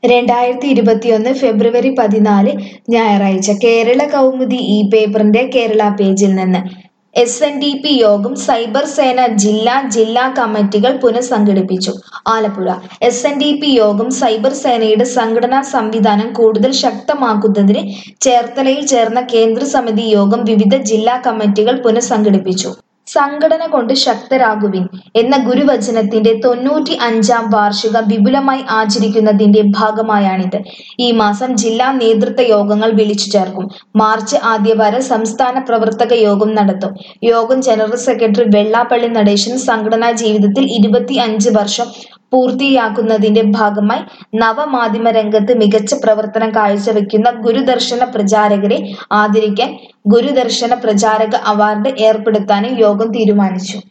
രണ്ടായിരത്തി ഇരുപത്തിയൊന്ന് ഫെബ്രുവരി പതിനാല് ഞായറാഴ്ച കേരള കൗമുദി ഈ പേപ്പറിന്റെ കേരള പേജിൽ നിന്ന് S N D P Yogam cyber Sena ജില്ലാ ജില്ലാ കമ്മിറ്റികൾ പുനഃസംഘടിപ്പിച്ചു Alappuzha S N D P Yogam cyber സേനയുടെ സംഘടനാ സംവിധാനം കൂടുതൽ ശക്തമാക്കുന്നതിന് ചേർത്തലയിൽ ചേർന്ന കേന്ദ്ര സമിതി യോഗം വിവിധ ജില്ലാ കമ്മിറ്റികൾ പുനഃസംഘടിപ്പിച്ചു സംഘടന കൊണ്ട് ശക്തരാകുവിൻ എന്ന ഗുരുവചനത്തിന്റെ തൊണ്ണൂറ്റി അഞ്ചാം വാർഷികം വിപുലമായി ആചരിക്കുന്നതിന്റെ ഭാഗമായാണിത് ഈ മാസം ജില്ലാ നേതൃത്വ യോഗങ്ങൾ വിളിച്ചു ചേർക്കും മാർച്ച് ആദ്യവാരം സംസ്ഥാന പ്രവർത്തക യോഗം നടത്തും യോഗം ജനറൽ സെക്രട്ടറി വെള്ളാപ്പള്ളി നടേശൻ സംഘടനാ ജീവിതത്തിൽ ഇരുപത്തി അഞ്ച് വർഷം പൂർത്തിയാക്കുന്നതിന്റെ ഭാഗമായി നവമാധ്യമ രംഗത്ത് മികച്ച പ്രവർത്തനം കാഴ്ചവെക്കുന്ന ഗുരുദർശന പ്രചാരകരെ ആദരിക്കാൻ ഗുരുദർശന പ്രചാരക അവാർഡ് ഏർപ്പെടുത്താനും യോഗം തീരുമാനിച്ചു